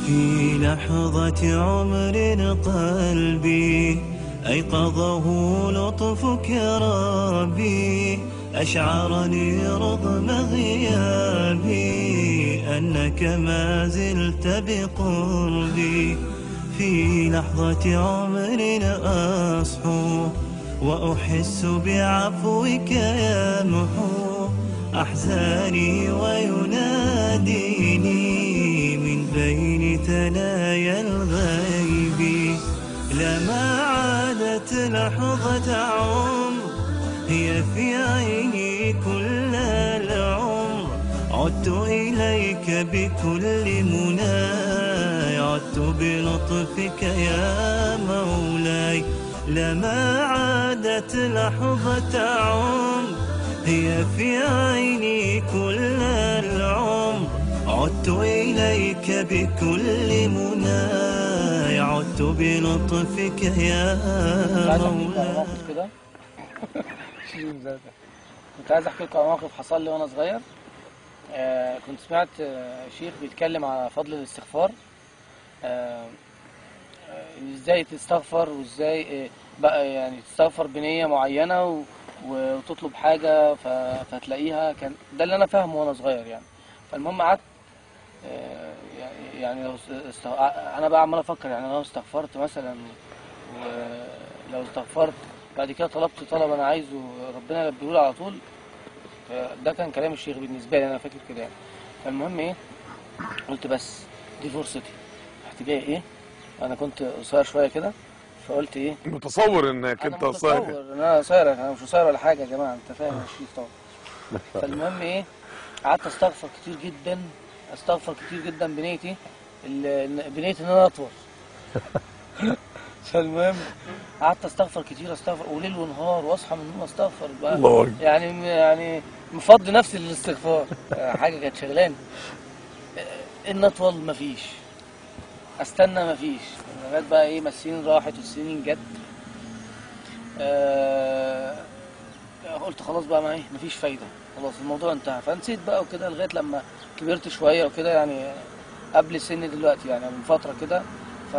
في لحظة عمر قلبي أيقظه لطفك يا ربي أشعرني رغم غيابي أنك ما زلت بقربي في لحظة عمر أصحو وأحس بعفوك يمحو أحزاني ويناديني من بين ثنايا الغيب لما عادت لحظة عمر هي في عيني كل العمر عدت إليك بكل مناي عدت بلطفك يا مولاي لما عادت لحظة عمر هي في عيني كل العمر عدت إليك بكل مناي عدت بلطفك يا عايز احكي لكم على مولاي موقف كده شيرين زادة. كنت عايز احكي لكم على موقف حصل لي وانا صغير آه كنت سمعت آه شيخ بيتكلم على فضل الاستغفار آه آه، ازاي تستغفر وازاي آه بقى يعني تستغفر بنية معينة و- وتطلب حاجة ف- فتلاقيها كان ده اللي انا فاهمه وانا صغير يعني فالمهم قعدت آه، يعني- يعني لو است- است- انا بقى عمال افكر يعني لو استغفرت مثلا ولو استغفرت بعد كده طلبت طلب انا عايزه ربنا يلبيه لي على طول ده كان كلام الشيخ بالنسبه لي انا فاكر كده يعني فالمهم ايه قلت بس دي فرصتي رحت جاي ايه انا كنت قصير شويه كده فقلت ايه متصور انك انا انت قصير متصور ان انا قصير انا مش قصير ولا حاجه يا جماعه انت فاهم يا شريف طبعا فالمهم ايه قعدت استغفر كتير جدا استغفر كتير جدا بنيتي ال- إن- بنيتي ان انا اطول فالمهم قعدت استغفر كتير استغفر وليل ونهار واصحى من النوم استغفر بقى الله أكبر. يعني يعني مفضي نفسي للاستغفار حاجه كانت شغلاني ان اطول مفيش استنى مفيش لغايه بقى ايه ما السنين راحت والسنين جت آه قلت خلاص بقى ما ايه مفيش فايده خلاص الموضوع انتهى فنسيت بقى وكده لغايه لما كبرت شويه وكده يعني قبل سن دلوقتي يعني من فتره كده ف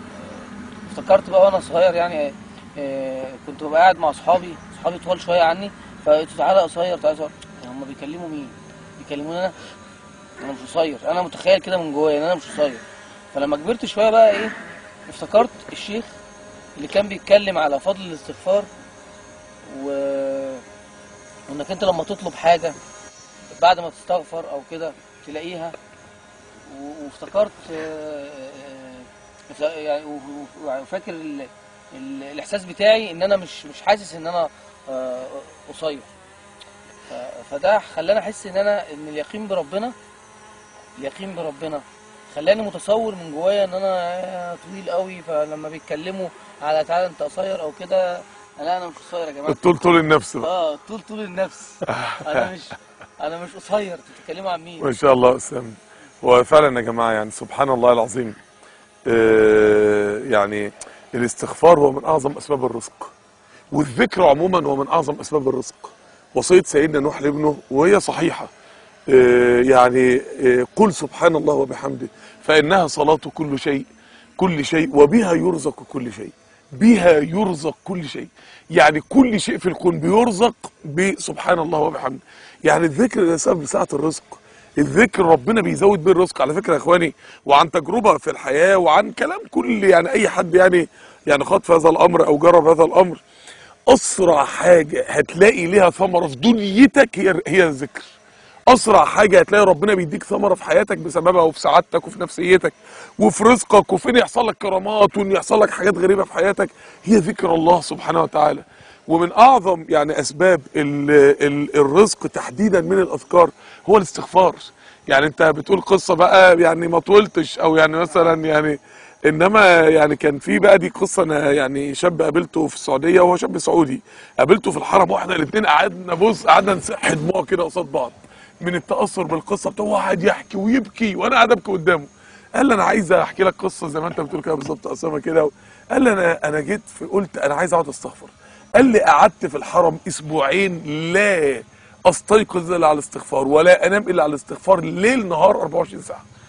افتكرت بقى وانا صغير يعني آه، كنت ببقى قاعد مع اصحابي اصحابي طوال شويه عني فقلت تعالى قصير تعالى قصير هم بيكلموا مين؟ بيكلموني انا انا مش قصير انا متخيل كده من جوايا ان انا مش قصير فلما كبرت شويه بقى ايه افتكرت الشيخ اللي كان بيتكلم على فضل الاستغفار و... وانك انت لما تطلب حاجه بعد ما تستغفر او كده تلاقيها و- وافتكرت آه، آه، ف- يعني و- و- وفاكر ال... ال... الاحساس بتاعي ان انا مش مش حاسس ان انا آه، قصير ف- فده خلاني احس ان انا ان اليقين بربنا اليقين بربنا خلاني متصور من جوايا ان انا طويل قوي فلما بيتكلموا على تعالى انت قصير او كده لا انا مش قصير يا جماعه الطول طول النفس بقى اه طول طول النفس انا مش انا مش قصير انتوا بتتكلموا عن مين ما شاء الله اسلام هو فعلا يا جماعه يعني سبحان الله العظيم آه، يعني الاستغفار هو من اعظم اسباب الرزق والذكر عموما هو من اعظم اسباب الرزق وصيه سيدنا نوح لابنه وهي صحيحه آه، يعني آه، قل سبحان الله وبحمده فانها صلاه كل شيء كل شيء وبها يرزق كل شيء بها يرزق كل شيء يعني كل شيء في الكون بيرزق بسبحان الله وبحمده يعني الذكر ده سبب ساعة الرزق الذكر ربنا بيزود بيه الرزق على فكرة يا اخواني وعن تجربة في الحياة وعن كلام كل يعني اي حد يعني يعني خاض في هذا الامر او جرب هذا الامر اسرع حاجة هتلاقي ليها ثمرة في دنيتك هي هي الذكر اسرع حاجه هتلاقي ربنا بيديك ثمره في حياتك بسببها وفي سعادتك وفي نفسيتك وفي رزقك وفين يحصل لك كرامات وان يحصل لك حاجات غريبه في حياتك هي ذكر الله سبحانه وتعالى ومن اعظم يعني اسباب ال ال الرزق تحديدا من الاذكار هو الاستغفار يعني انت بتقول قصه بقى يعني ما طولتش او يعني مثلا يعني انما يعني كان في بقى دي قصه انا يعني شاب قابلته في السعوديه وهو شاب سعودي قابلته في الحرم واحنا الاثنين قعدنا بص قعدنا نسح دموع كده قصاد بعض من التاثر بالقصه بتاعه واحد يحكي ويبكي وانا قاعد ابكي قدامه قال لي انا عايز احكي لك قصه زي ما انت بتقول كده بالظبط يا اسامه كده قال لي انا انا جيت في قلت انا عايز اقعد استغفر قال لي قعدت في الحرم اسبوعين لا استيقظ الا على الاستغفار ولا انام الا على الاستغفار ليل نهار 24 ساعه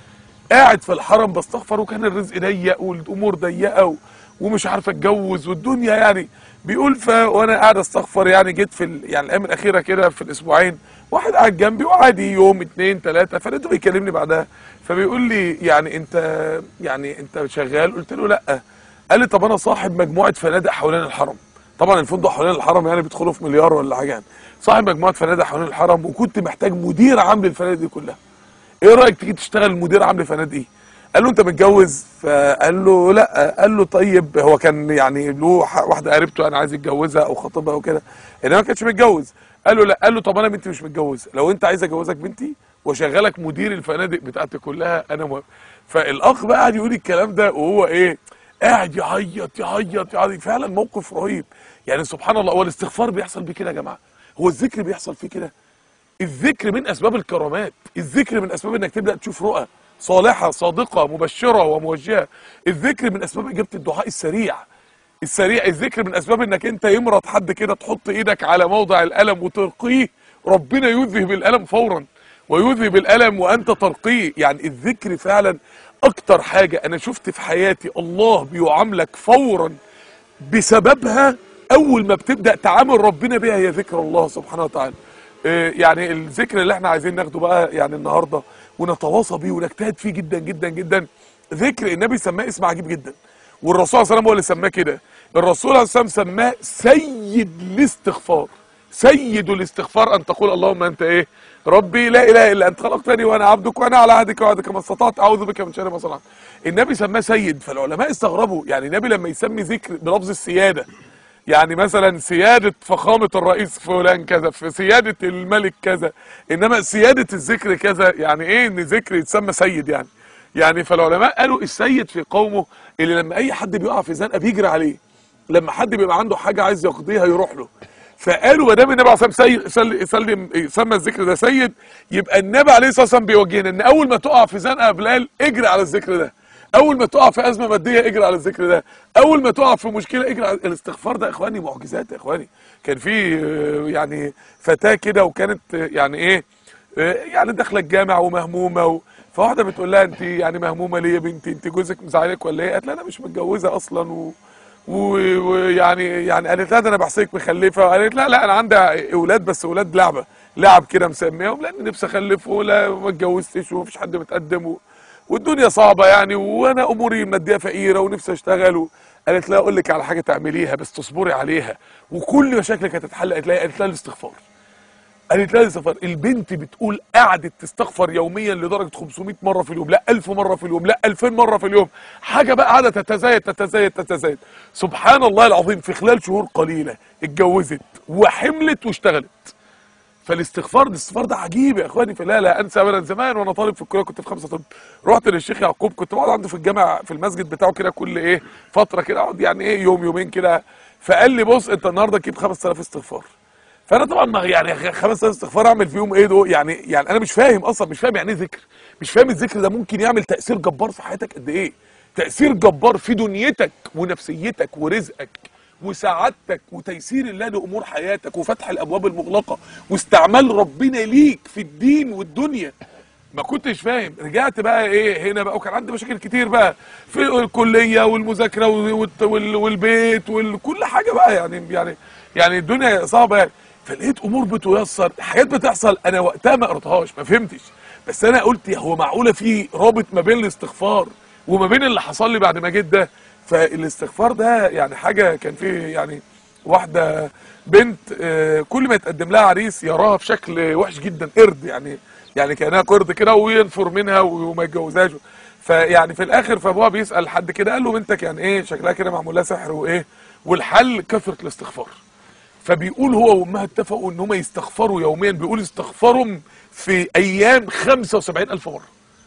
قاعد في الحرم بستغفر وكان الرزق ضيق والامور ضيقه و- ومش عارف اتجوز والدنيا يعني بيقول ف وانا قاعد استغفر يعني جيت في ال... يعني الايام الاخيره كده في الاسبوعين واحد قاعد جنبي وعادي يوم اتنين تلاته فلقيته بيكلمني بعدها فبيقول لي يعني انت يعني انت شغال قلت له لا قال لي طب انا صاحب مجموعه فنادق حوالين الحرم طبعا الفندق حوالين الحرم يعني بيدخلوا في مليار ولا حاجه يعني صاحب مجموعه فنادق حوالين الحرم وكنت محتاج مدير عام للفنادق دي كلها ايه رايك تيجي تشتغل مدير عام لفنادق ايه قال له انت متجوز فقال له لا قال له طيب هو كان يعني له ح- واحده قريبته انا عايز يتجوزها او خطيبها وكده انما ما كانش متجوز قال له لا قال له طب انا بنتي مش متجوز لو انت عايز اجوزك بنتي واشغلك مدير الفنادق بتاعتي كلها انا موافق فالاخ بقى قاعد يقول الكلام ده وهو ايه قاعد يعيط يعيط يعيط فعلا موقف رهيب يعني سبحان الله هو الاستغفار بيحصل بيه كده يا جماعه هو الذكر بيحصل فيه كده الذكر من اسباب الكرامات الذكر من اسباب انك تبدا تشوف رؤى صالحه صادقه مبشره وموجهه الذكر من اسباب اجابه الدعاء السريع السريع الذكر من اسباب انك انت يمرض حد كده تحط ايدك على موضع الالم وترقيه ربنا يذهب الالم فورا ويذهب الالم وانت ترقيه يعني الذكر فعلا اكتر حاجه انا شفت في حياتي الله بيعاملك فورا بسببها اول ما بتبدا تعامل ربنا بيها هي ذكر الله سبحانه وتعالى آه، يعني الذكر اللي احنا عايزين ناخده بقى يعني النهارده ونتواصى بيه ونجتهد فيه جدا جدا جدا ذكر النبي سماه اسم عجيب جدا والرسول صلى الله عليه وسلم هو اللي سماه كده الرسول عليه الصلاه والسلام سماه سيد الاستغفار سيد الاستغفار ان تقول اللهم انت ايه ربي لا اله الا انت خلقتني وانا عبدك وانا على عهدك وعهدك ما استطعت اعوذ بك من شر ما صنعت النبي سماه سيد فالعلماء استغربوا يعني النبي لما يسمي ذكر بلفظ السياده يعني مثلا سيادة فخامة الرئيس فلان كذا في سيادة الملك كذا انما سيادة الذكر كذا يعني ايه ان ذكر يتسمى سيد يعني يعني فالعلماء قالوا السيد في قومه اللي لما اي حد بيقع في زنقه بيجري عليه لما حد بيبقى عنده حاجه عايز يقضيها يروح له فقالوا ما دام النبي عليه الصلاه والسلام سي- سلم سمى الذكر ده سيد يبقى النبي عليه الصلاه والسلام بيوجهنا ان اول ما تقع في زنقه يا بلال اجري على الذكر ده اول ما تقع في ازمه ماديه اجري على الذكر ده اول ما تقع في مشكله اجري على الاستغفار ده يا اخواني معجزات يا اخواني كان في آه، يعني فتاه كده وكانت آه، يعني ايه آه، يعني داخله الجامع ومهمومه و... فواحده بتقول لها انت يعني مهمومه ليه يا بنتي انت جوزك مزعلك ولا ايه قالت لها انا مش متجوزه اصلا و... و- ويعني يعني قالت لها ده انا بحسك مخلفه قالت لا لا انا عندي اولاد بس اولاد لعبه لعب كده مسميهم لان نفسي اخلف ولا ما اتجوزتش ومفيش حد متقدم و... والدنيا صعبه يعني وانا اموري ماديه فقيره ونفسي اشتغل و... قالت لها اقول لك على حاجه تعمليها بس تصبري عليها وكل مشاكلك هتتحل قالت لها قالت لها الاستغفار قالت لها الاستغفار البنت بتقول قعدت تستغفر يوميا لدرجه 500 مره في اليوم لا 1000 مره في اليوم لا 2000 مره في اليوم حاجه بقى قاعده تتزايد تتزايد تتزايد سبحان الله العظيم في خلال شهور قليله اتجوزت وحملت واشتغلت فالاستغفار الاستغفار ده عجيب يا اخواني فلا لا انسى ابدا زمان وانا طالب في الكليه كنت في خمسه طب رحت للشيخ يعقوب كنت بقعد عنده في الجامع في المسجد بتاعه كده كل ايه فتره كده اقعد يعني ايه يوم يومين كده فقال لي بص انت النهارده جيب 5000 استغفار فانا طبعا ما يعني 5000 استغفار اعمل فيهم ايه دول يعني يعني انا مش فاهم اصلا مش فاهم يعني ايه ذكر مش فاهم الذكر ده ممكن يعمل تاثير جبار في حياتك قد ايه تاثير جبار في دنيتك ونفسيتك ورزقك وسعادتك وتيسير الله لامور حياتك وفتح الابواب المغلقه واستعمال ربنا ليك في الدين والدنيا ما كنتش فاهم رجعت بقى ايه هنا بقى وكان عندي مشاكل كتير بقى في الكليه والمذاكره والت- وال- والبيت وكل حاجه بقى يعني يعني يعني الدنيا صعبه يعني فلقيت امور بتيسر حاجات بتحصل انا وقتها ما قريتهاش ما فهمتش بس انا قلت يا هو معقوله في رابط ما بين الاستغفار وما بين اللي حصل لي بعد ما جيت ده فالاستغفار ده يعني حاجه كان فيه يعني واحده بنت آه، كل ما يتقدم لها عريس يراها بشكل وحش جدا قرد يعني يعني كانها قرد كده وينفر منها وما يتجوزهاش فيعني في الاخر فابوها بيسال حد كده قال له بنتك يعني ايه شكلها كده معمول لها سحر وايه والحل كثره الاستغفار فبيقول هو وامها اتفقوا ان هم يستغفروا يوميا بيقول استغفروا في ايام 75000 مره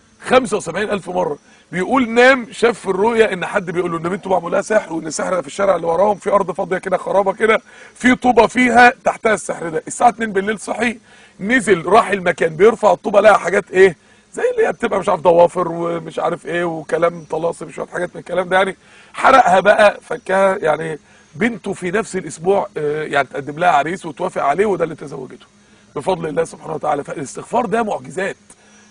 75000 مره بيقول نام شاف في الرؤيا ان حد بيقول له ان بنته معمول لها سحر وان السحر ده في الشارع اللي وراهم في ارض فاضيه كده خرابه كده في طوبه فيها تحتها السحر ده الساعه 2 بالليل صحي نزل راح المكان بيرفع الطوبه لقى حاجات ايه زي اللي هي بتبقى مش عارف ضوافر ومش عارف ايه وكلام طلاسم شويه حاجات من الكلام ده يعني حرقها بقى فكها يعني بنته في نفس الاسبوع آه، يعني تقدم لها عريس وتوافق عليه وده اللي تزوجته بفضل الله سبحانه وتعالى فالاستغفار ده معجزات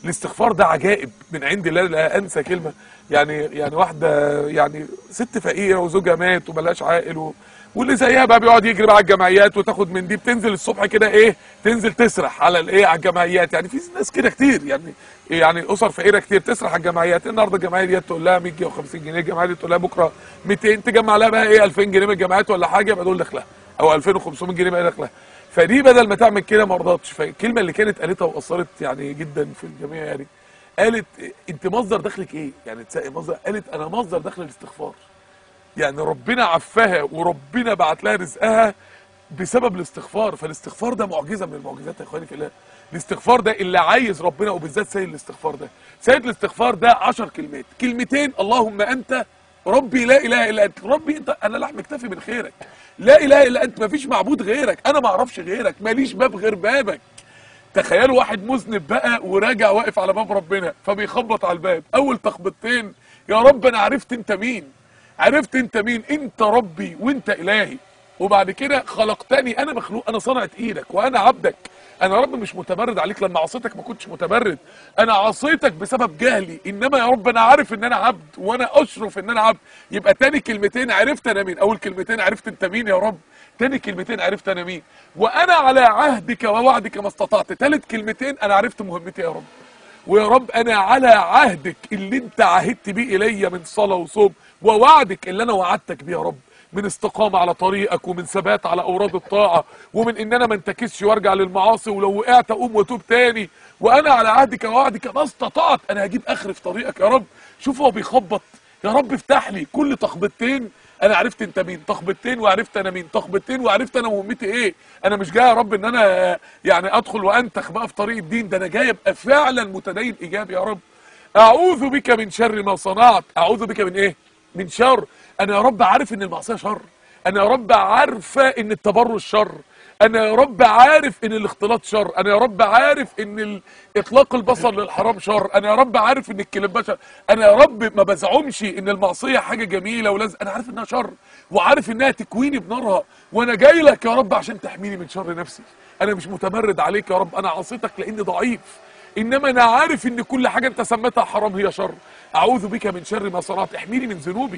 الاستغفار ده عجائب من عند الله لا انسى كلمه يعني يعني واحده يعني ست فقيره وزوجها مات وملهاش عائل و... واللي زيها بقى بيقعد يجري بقى على الجمعيات وتاخد من دي بتنزل الصبح كده ايه تنزل تسرح على الايه على الجمعيات يعني في ناس كده كتير يعني يعني اسر فقيره كتير تسرح على الجمعيات النهارده الجمعيه دي تقول لها 150 جنيه الجمعيه دي تقول لها بكره 200 تجمع لها بقى ايه 2000 جنيه من الجمعيات ولا حاجه يبقى دول دخلها او 2500 جنيه بقى دخلها فدي بدل ما تعمل كده ما رضتش فالكلمه اللي كانت قالتها واثرت يعني جدا في الجميع يعني قالت انت مصدر دخلك ايه يعني تسأل مصدر قالت انا مصدر دخل الاستغفار يعني ربنا عفاها وربنا بعت لها رزقها بسبب الاستغفار فالاستغفار ده معجزه من المعجزات يا اخواني في الله الاستغفار ده اللي عايز ربنا وبالذات سيد الاستغفار ده سيد الاستغفار ده عشر كلمات كلمتين اللهم انت ربي لا اله الا انت ربي انت انا لا مكتفي من خيرك لا اله الا انت مفيش معبود غيرك انا ما اعرفش غيرك ماليش باب غير بابك تخيلوا واحد مذنب بقى وراجع واقف على باب ربنا فبيخبط على الباب اول تخبطتين يا رب انا عرفت انت مين عرفت انت مين انت ربي وانت الهي وبعد كده خلقتني انا مخلوق انا صنعت ايدك وانا عبدك انا رب مش متمرد عليك لما عصيتك ما كنتش متمرد انا عصيتك بسبب جهلي انما يا رب انا عارف ان انا عبد وانا اشرف ان انا عبد يبقى تاني كلمتين عرفت انا مين اول كلمتين عرفت انت مين يا رب تاني كلمتين عرفت انا مين وانا على عهدك ووعدك ما استطعت تالت كلمتين انا عرفت مهمتي يا رب ويا رب انا على عهدك اللي انت عهدت بيه الي من صلاه وصوم ووعدك اللي انا وعدتك بيه يا رب من استقامه على طريقك ومن ثبات على اوراد الطاعه ومن ان انا ما انتكسش وارجع للمعاصي ولو وقعت اقوم واتوب تاني وانا على عهدك ووعدك ما استطعت انا هجيب اخر في طريقك يا رب شوف هو بيخبط يا رب افتح لي كل تخبطتين انا عرفت انت مين تخبطتين وعرفت انا مين تخبطتين وعرفت انا مهمتي ايه انا مش جاي يا رب ان انا يعني ادخل وانتخ بقى في طريق الدين ده انا جاي ابقى فعلا متدين ايجابي يا رب اعوذ بك من شر ما صنعت اعوذ بك من ايه من شر انا يا رب عارف ان المعصيه شر انا يا رب عارفه ان التبرج شر انا يا رب عارف ان الاختلاط شر انا يا رب عارف ان ال- اطلاق البصر للحرام شر انا يا رب عارف ان الكلمه شر انا يا رب ما بزعمش ان المعصيه حاجه جميله ولازم انا عارف انها شر وعارف انها تكويني بنارها وانا جاي لك يا رب عشان تحميني من شر نفسي انا مش متمرد عليك يا رب انا عصيتك لاني ضعيف انما انا عارف ان كل حاجه انت سميتها حرام هي شر اعوذ بك من شر ما صنعت احميني من ذنوبي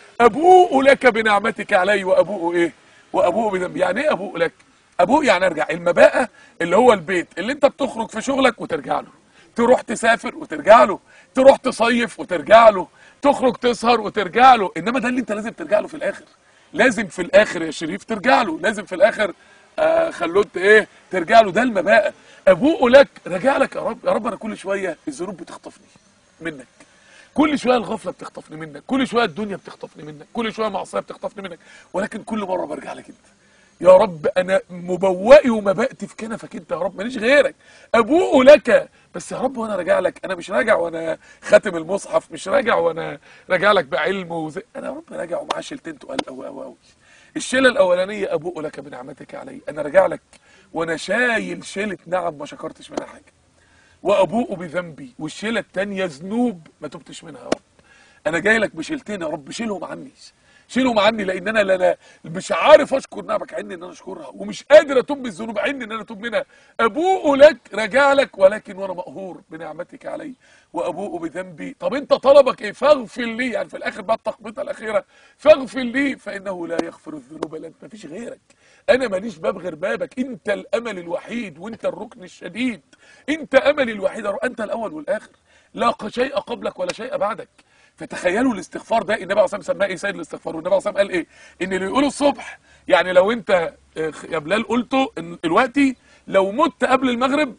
ابوء لك بنعمتك علي وابوء ايه وابوء بذنبي يعني ايه ابوء لك ابوء يعني ارجع المباءة اللي هو البيت اللي انت بتخرج في شغلك وترجع له تروح تسافر وترجع له تروح تصيف وترجع له تخرج تسهر وترجع له انما ده اللي انت لازم ترجع له في الاخر لازم في الاخر يا شريف ترجع له لازم في الاخر آه خلوت ايه ترجع له ده المباءة ابوء لك رجع لك يا رب يا رب انا كل شويه الذنوب بتخطفني منك كل شويه الغفله بتخطفني منك كل شويه الدنيا بتخطفني منك كل شويه معصيه بتخطفني منك ولكن كل مره برجع لك انت يا رب انا مبوئي ومبأتي في كنفك انت يا رب ماليش غيرك ابوء لك بس يا رب وانا راجع لك انا مش راجع وانا خاتم المصحف مش راجع وانا راجع لك بعلم وزي انا يا رب راجع ومعاه شيلتين تقال قوي قوي قوي الشيله الاولانيه ابوء لك بنعمتك علي انا راجع لك وانا شايل شيله نعم ما شكرتش منها حاجه وابوء بذنبي والشيله التانية ذنوب ما تبتش منها يا رب انا جاي لك بشيلتين يا رب شيلهم عني شيلهم عني لان انا لا لا مش عارف اشكر نعمك عني ان انا اشكرها ومش قادر اتوب بالذنوب عني ان انا اتوب منها ابوء لك راجع لك ولكن وانا مقهور بنعمتك علي وابوء بذنبي طب انت طلبك ايه فاغفر لي يعني في الاخر بقى التخبيطه الاخيره فاغفر لي فانه لا يغفر الذنوب الا انت مفيش غيرك انا ماليش باب غير بابك انت الامل الوحيد وانت الركن الشديد انت املي الوحيد يا رب. انت الاول والاخر لا شيء قبلك ولا شيء بعدك فتخيلوا الاستغفار ده النبي عليه الصلاه والسلام سماه ايه سيد الاستغفار والنبي عليه الصلاه والسلام قال ايه ان اللي يقوله الصبح يعني لو انت آه، يا بلال قلته إن دلوقتي لو مت قبل المغرب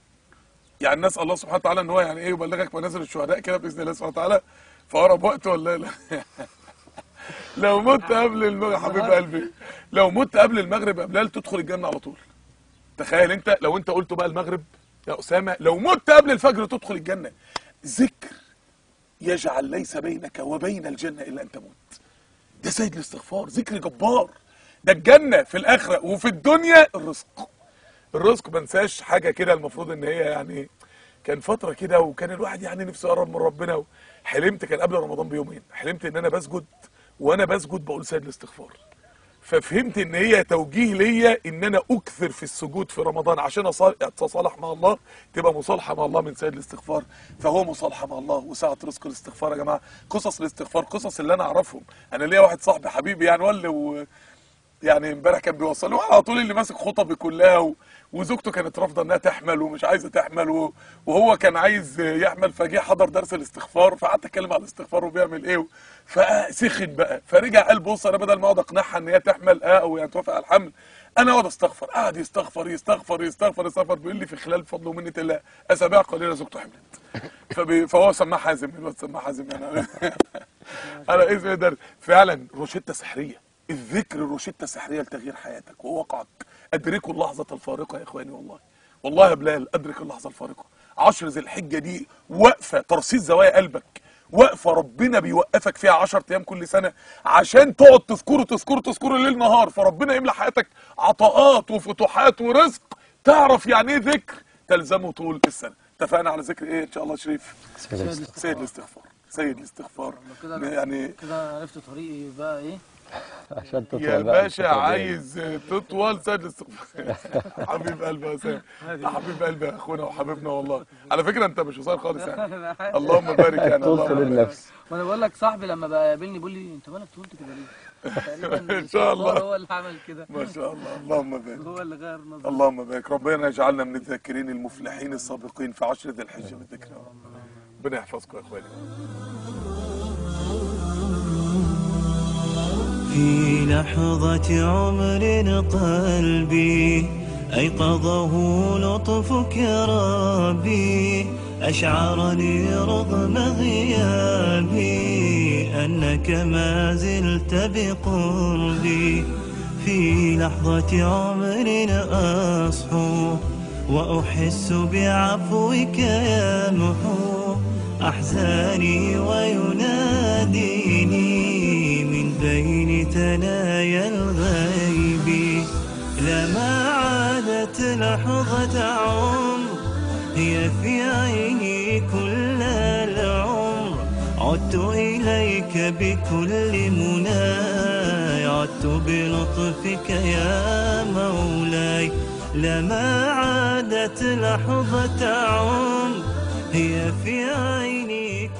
يعني نسال الله سبحانه وتعالى ان هو يعني ايه يبلغك منازل الشهداء كده باذن الله سبحانه وتعالى في اقرب وقت ولا لا لو مت قبل المغرب حبيب قلبي لو مت قبل المغرب يا بلال تدخل الجنه على طول تخيل انت لو انت قلته بقى المغرب يا اسامه لو مت قبل الفجر تدخل الجنه ذكر يجعل ليس بينك وبين الجنه الا ان تموت ده سيد الاستغفار ذكر جبار ده الجنه في الاخره وفي الدنيا الرزق الرزق ما انساش حاجه كده المفروض ان هي يعني كان فتره كده وكان الواحد يعني نفسه يقرب من ربنا حلمت كان قبل رمضان بيومين حلمت ان انا بسجد وانا بسجد بقول سيد الاستغفار ففهمت ان هي توجيه ليا ان انا اكثر في السجود في رمضان عشان أصال- اتصالح مع الله تبقى مصالحه مع الله من سيد الاستغفار فهو مصالحه مع الله وسعه رزق الاستغفار يا جماعه قصص الاستغفار قصص اللي انا اعرفهم انا ليا واحد صاحبي حبيبي يعني ولا و... يعني امبارح كان بيوصل له على طول اللي ماسك خطبي كلها و... وزوجته كانت رافضه انها تحمل ومش عايزه تحمل و... وهو كان عايز يحمل فجه حضر درس الاستغفار فقعدت اتكلم على الاستغفار وبيعمل ايه و... فسخن بقى فرجع قال بص انا بدل ما اقعد اقنعها ان هي تحمل اه او يعني توافق على الحمل انا اقعد استغفر قعد يستغفر يستغفر يستغفر يستغفر بيقول لي في خلال فضل ومنه الله اسابيع قليله زوجته حملت فبي... فهو سماه حازم الواد سماه حازم يعني انا اسمي ده فعلا روشته سحريه الذكر روشته سحريه لتغيير حياتك وواقعك ادركوا اللحظه الفارقه يا اخواني والله والله يا بلال ادرك اللحظه الفارقه عشر ذي الحجه دي وقفه ترصيد زوايا قلبك وقفه ربنا بيوقفك فيها 10 ايام كل سنه عشان تقعد تذكره تذكره تذكره ليل نهار فربنا يملى حياتك عطاءات وفتوحات ورزق تعرف يعني ايه ذكر تلزمه طول السنه اتفقنا على ذكر ايه ان شاء الله شريف سيد الاستغفار سيد الاستغفار كده يعني كده عرفت طريقي بقى ايه عشان تطول يا بقى باشا الفترة دي. عايز تطول سيد الاستغفار حبيب قلبي يا سيد حبيب قلبي يا اخونا وحبيبنا والله على فكره انت مش قصير خالص يعني اللهم بارك يعني طول اللهم في بارك. النفس وانا بقول لك صاحبي لما بقى يقابلني بيقول لي انت مالك طولت كده ليه؟ تقريبا إن شاء الله. هو اللي عمل كده ما شاء الله اللهم بارك هو اللي غير نظري اللهم بارك ربنا يجعلنا من الذاكرين المفلحين السابقين في عشر ذي الحجه بالذكر يا رب ربنا يحفظكم يا اخواني في لحظة عمر قلبي أيقظه لطفك يا ربي أشعرني رغم غيابي أنك ما زلت بقربي في لحظة عمر أصحو وأحس بعفوك يمحو أحزاني ويناديني من بين ثنايا الغيب لما عادت لحظة عمر هي في عيني كل العمر عدت إليك بكل مناي عدت بلطفك يا مولاي لما عادت لحظة عمر هي في عيني